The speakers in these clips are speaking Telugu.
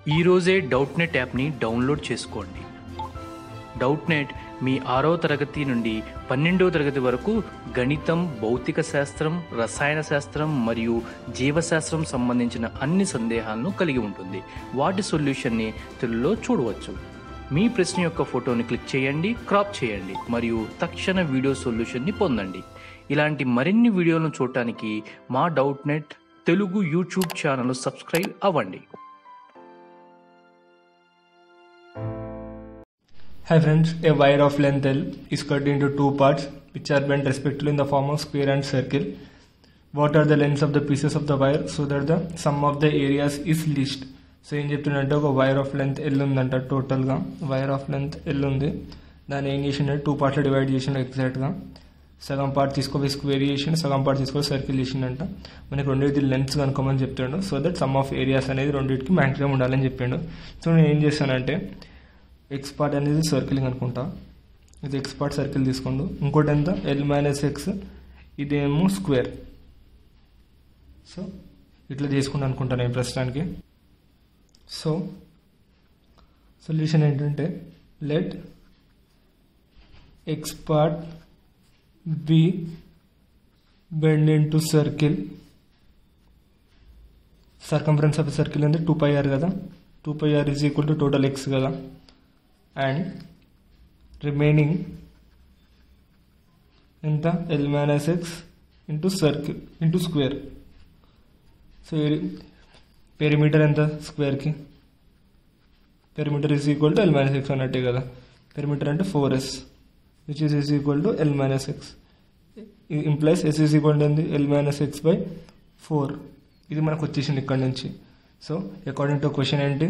ఈరోజే డౌట్ నెట్ యాప్ని డౌన్లోడ్ చేసుకోండి డౌట్ నెట్ మీ ఆరో తరగతి నుండి పన్నెండో తరగతి వరకు గణితం భౌతిక శాస్త్రం రసాయన శాస్త్రం మరియు జీవశాస్త్రం సంబంధించిన అన్ని సందేహాలను కలిగి ఉంటుంది వాటి సొల్యూషన్ని తెలుగులో చూడవచ్చు మీ ప్రశ్న యొక్క ఫోటోని క్లిక్ చేయండి క్రాప్ చేయండి మరియు తక్షణ వీడియో సొల్యూషన్ని పొందండి ఇలాంటి మరిన్ని వీడియోలను చూడటానికి మా Doubtnut Telugu YouTube channel subscribe అవ్వండి Hi friends, a wire of length L is cut into two parts which are bent respectively in the form of square and circle. What are the lengths of the pieces of the wire so that the sum of the areas is least? So ఏం చెప్తుందంటే ఒక వైర్ ఆఫ్ లెంత్ ఎల్ ఉందంట టోటల్గా వైర్ ఆఫ్ లెంత్ ఎల్ ఉంది దాన్ని ఏం చేసిండే టూ పార్ట్లో డివైడ్ చేసిండు ఎగ్జాక్ట్గా సగం పార్ట్ తీసుకోపోయి స్క్వేర్ చేసిండు సగం పార్ట్ తీసుకొని సర్కిల్ చేసిండంట మనకి రెండింటి లెంత్స్ కనుక్కోమని చెప్తాడు so that sum of areas అనేది రెండింటికి మ్యాక్సిమం ఉండాలని చెప్పిండు సో నేను ఏం చేస్తానంటే ఎక్స్ పార్ట్ అనేది సర్కిలింగ్ అనుకుంటా ఇది ఎక్స్ పార్ట్ సర్కిల్ తీసుకోండు ఇంకోటి ఎంత ఎల్ మైనస్ ఎక్స్ ఇదేమో స్క్వేర్ సో ఇట్లా తీసుకుంటా అనుకుంటాను నేను ప్రస్తుతానికి సో సొల్యూషన్ ఏంటంటే let X part be bend into circle circumference of circle అంటే టూ పై ఆర్ కదా two pi R is equal to total X కదా అండ్ రిమైనింగ్ ఎంత L minus X into circle into square so perimeter ఎంత స్క్వేర్కి perimeter is equal to L minus X అన్నట్టే కదా పెరిమీటర్ అంటే four yes which is is equal to L minus X implies S is equal to ఏంది L minus X by four ఇది మనకు వచ్చేసింది ఇక్కడ నుంచి సో అకార్డింగ్ టు క్వశ్చన్ ఏంటి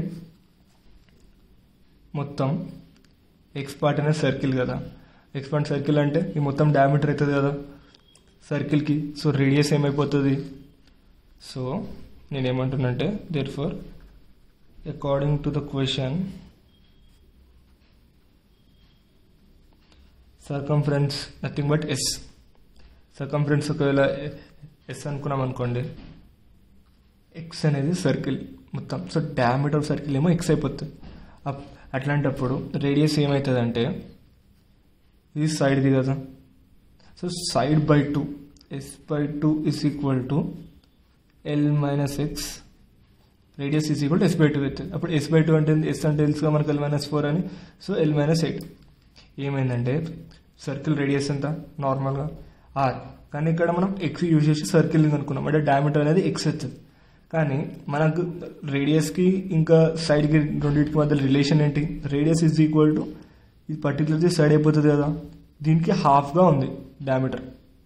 మొత్తం ఎక్స్ పార్ట్ అనేది సర్కిల్ కదా ఎక్స్ పార్ట్ సర్కిల్ అంటే ఈ మొత్తం డయామీటర్ అవుతుంది కదా సర్కిల్కి సో రేడియస్ ఏమైపోతుంది సో నేను ఏమంటున్నంటే therefore according to the question circumference nothing but S circumference ఒకవేళ ఎస్ అనుకున్నాం అనుకోండి ఎక్స్ అనేది సర్కిల్ మొత్తం సో డయామీటర్ సర్కిల్ ఏమో ఎక్స్ అయిపోతుంది అట్లాంటప్పుడు రేడియస్ ఏమవుతుందంటే ఇది సైడ్ది కదా so side by two S by two is equal to L minus X radius is equal to S by two అవుతుంది అప్పుడు ఎస్ బై టూ అంటే ఎస్ అంటే తెలుసుగా మనకు ఎల్ మైనస్ ఫోర్ అని సో ఎల్ మైనస్ ఎయిట్ ఏమైందంటే సర్కిల్ రేడియస్ ఎంత నార్మల్గా ఆర్ కానీ ఇక్కడ మనం ఎక్స్ యూజ్ చేసి సర్కిల్ అనుకున్నాం అంటే డయామీటర్ అనేది ఎక్స్ అవుతుంది కానీ మనకు రేడియస్కి ఇంకా సైడ్కి రెండింటికి మధ్య రిలేషన్ ఏంటి రేడియస్ ఈజ్ ఈక్వల్ టు ఇది పర్టికులర్లీ సైడ్ అయిపోతుంది కదా దీనికి హాఫ్గా ఉంది diameter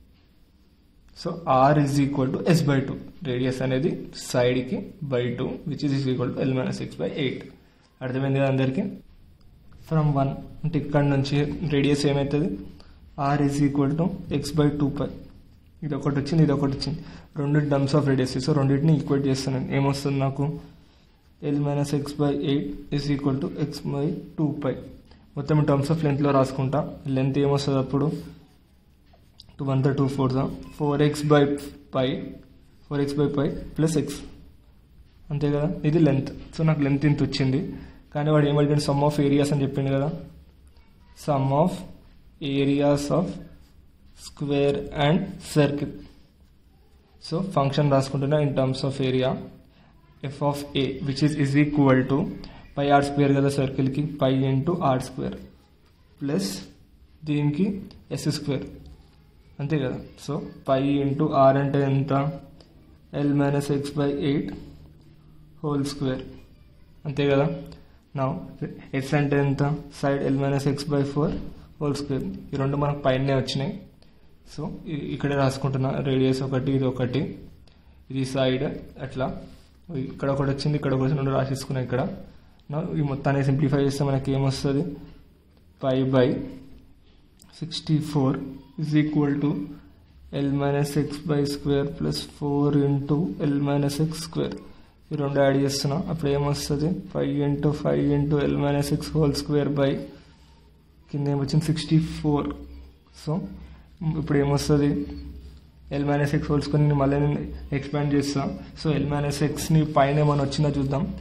so R is equal to S by two radius అనేది సైడ్కి by two which is equal to L minus six by eight అర్థమైంది కదా అందరికీ ఫ్రమ్ వన్ అంటే ఇక్కడ నుంచి రేడియస్ ఏమవుతుంది R is equal to X by two pi ఇది ఒకటి వచ్చింది ఇది ఒకటి వచ్చింది రెండు టర్మ్స్ ఆఫ్ రేడియస్ సో రెండింటిని ఈక్వేట్ చేస్తున్నాను ఏమొస్తుంది నాకు L minus X by eight is equal to X by two pi మొత్తం టర్మ్స్ ఆఫ్ లెంత్లో రాసుకుంటా లెంత్ ఏమొస్తుంది అప్పుడు two one two four four X by pi four X by pi plus X అంతే కదా ఇది లెంత్ సో నాకు లెంత్ ఇంత వచ్చింది కానీ వాడు ఏమడిగాడు సమ్ ఆఫ్ ఏరియాస్ అని చెప్పిండు కదా sum of areas of square and circle so function రాసుకుంటున్నా in terms of area F of A which is is equal to pi R square కదా సర్కిల్కి pi into R square plus దీనికి ఎస్ స్క్వేర్ అంతే కదా సో పై ఇంటూ ఆర్ అంటే ఎంత L minus X by eight whole square అంతే కదా నా ఎక్స్ అంటే ఎంత side L minus X by four whole square ఈ రెండు మనకు పైనే వచ్చినాయి సో ఇక్కడే రాసుకుంటున్నా రేడియస్ ఒకటి ఇది ఒకటి ఇది సైడ్ అట్లా ఇక్కడ ఒకటి వచ్చింది ఇక్కడ ఒకటి రెండు రాసేసుకున్నాయి ఇక్కడ ఈ మొత్తాన్ని సింప్లిఫై చేస్తే మనకి ఏమొస్తుంది pi by sixty four is equal to L minus X by square plus four into L minus X square ఈ రెండు యాడ్ చేస్తున్నా అప్పుడు ఏమొస్తుంది five into five into L minus X whole square by కింద ఏమొచ్చింది సిక్స్టీ ఫోర్ సో ఇప్పుడు ఏమొస్తుంది ఎల్ మైనస్ ఎక్స్ హోల్స్కొని మళ్ళీ నేను ఎక్స్పాండ్ చేస్తా సో ఎల్ మైనస్ ఎక్స్ని పైన ఏమైనా వచ్చిందో చూద్దాం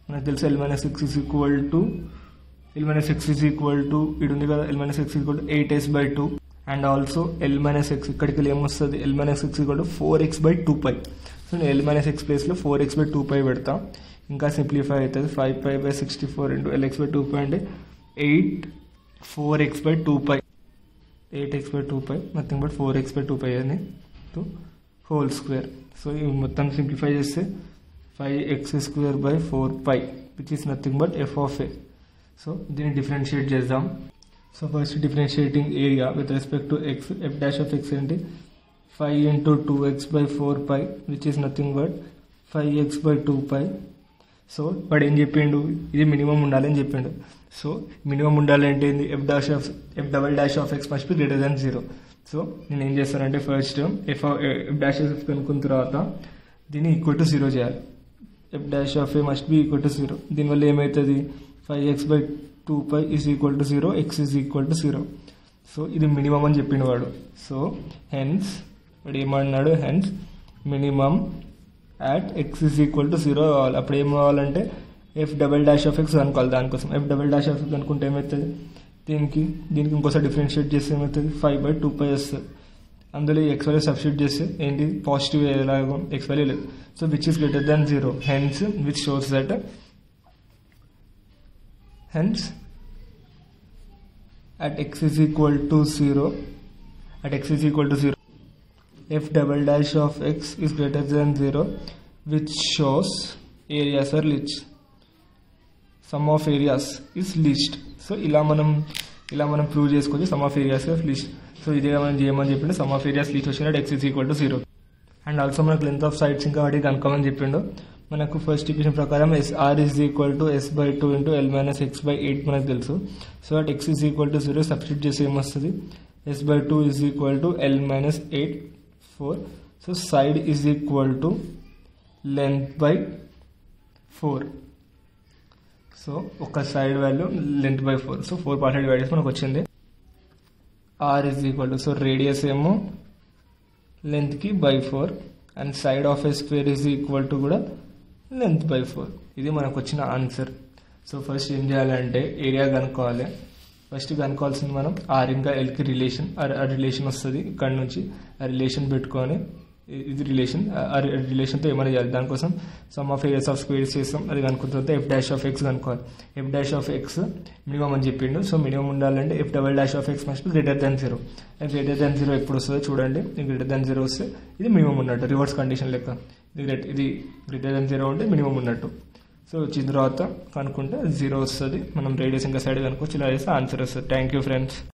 మనకు తెలుసు L minus X is equal to L minus X is equal to ఇది ఉంది కదా L minus X equal to eight S by two and also L minus X ఇక్కడికి వెళ్ళి ఏమొస్తుంది L minus X equal to four X by two pi so నేను ఎల్ మైనస్ ఎక్స్ ప్లేస్లో four X by two pi పెడతా ఇంకా సింప్లిఫై అవుతుంది five pi by sixty four into L X by two pi అంటే eight four X by two pi eight X by two pi nothing but four X by two pi అని టూ హోల్ స్క్వేర్ సో ఇవి మొత్తం సింప్లిఫై చేస్తే five X square by four pi which is nothing but F of A so దీన్ని డిఫరెన్షియేట్ చేద్దాం so first differentiating area with respect to X F dash of X ఏంటి five into two X by four pi which is nothing but five X by two pi so వాడు ఏం చెప్పిండు ఇది మినిమం ఉండాలని చెప్పిండు సో మినిమం ఉండాలంటే ఏంది F dash of F double dash of X must be greater than zero so నేను ఏం చేస్తానంటే first F F dash of X కనుక్కున్న తర్వాత దీన్ని ఈక్వల్ టు జీరో చేయాలి F dash of A must be equal to zero దీనివల్ల ఏమవుతుంది five X by two pi is equal to zero X is equal to zero so ఇది మినిమం అని చెప్పిండు వాడు సో హెన్స్ వాడు ఏమన్నాడు hence minimum at X is equal to zero కావాలి అప్పుడు ఏం కావాలంటే F double dash of X అనుకోవాలి దానికోసం F double dash of X అనుకుంటే ఏమవుతుంది దీనికి దీనికి ఇంకోసారి డిఫరెన్షియేట్ చేస్తే ఏమవుతుంది ఫైవ్ బై టూ పై వస్తుంది అందులో ఈ ఎక్స్ వాల్యూ సబ్స్టిట్యూట్ చేస్తే ఏంటి పాజిటివ్ ఎలాగో ఎక్స్ వాల్యూ లేదు so which is greater than zero hence which shows that hence at x is equal to 0 at x is equal to 0 f double dash of x is greater than 0 which shows areas are least sum of areas is least so ఇలా మనం ఇలా మనం ప్రూవ్ చేసుకోవచ్చు sum of areas of least so ఇదే మనం చేయమని చెప్పిండు సమ్ ఆఫ్ ఏరియాస్ లీస్ట్ వచ్చినట్టు X is equal to zero and also మనకు లెంత్ ఆఫ్ సైడ్స్ ఇంకా వాటికి కనుక్కోమని చెప్పిండు మనకు ఫస్ట్ ఈక్వేషన్ ప్రకారం S R is equal to S by two into L minus X by eight మనకు తెలుసు so at X is equal to zero substitute చేసి ఏమొస్తుంది S by two is equal to L minus eight four so side is equal to length by four so ఒక side value length by four so four part divide చేసి మనకు వచ్చింది R is equal to so radius ఏమో లెంత్కి by four and side of a square is equal to కూడా లెంత్ బై ఫోర్ ఇది మనకు వచ్చిన ఆన్సర్ సో ఫస్ట్ ఏం చేయాలంటే ఏరియా కనుక్కోవాలి ఫస్ట్ కనుక్కోవాల్సింది మనం ఆర్ ఇంకా ఎల్కి రిలేషన్ ఆ రిలేషన్ వస్తుంది ఇక్కడ నుంచి ఆ రిలేషన్ పెట్టుకొని ఇ- ఇది రిలేషన్ ఆ రిలేషన్తో ఏమైనా చేయాలి దానికోసం sum of areas of squares చేస్తాం అది కనుక్కున్న తర్వాత ఎఫ్ డాష్ ఆఫ్ ఎక్స్ కనుక్కోవాలి F dash of X minimum అని చెప్పిండు సో మినిమం ఉండాలంటే F double dash of X must greater than zero greater than zero ఎప్పుడు వస్తుందో చూడండి గ్రేటర్ దాన్ జీరో వస్తే ఇది మినిమం ఉన్నట్టు రివర్స్ కండిషన్ లెక్క ఇది గ్రేట్ ఇది గ్రేటర్ దాన్ జీరో ఉంటే మినిమం ఉన్నట్టు సో వచ్చిన తర్వాత కనుక్కుంటే జీరో వస్తుంది మనం రేడియస్ ఇంకా సైడ్ కనుక్కోవచ్చు ఇలా చేస్తే ఆన్సర్ వస్తుంది థ్యాంక్ యూ ఫ్రెండ్స్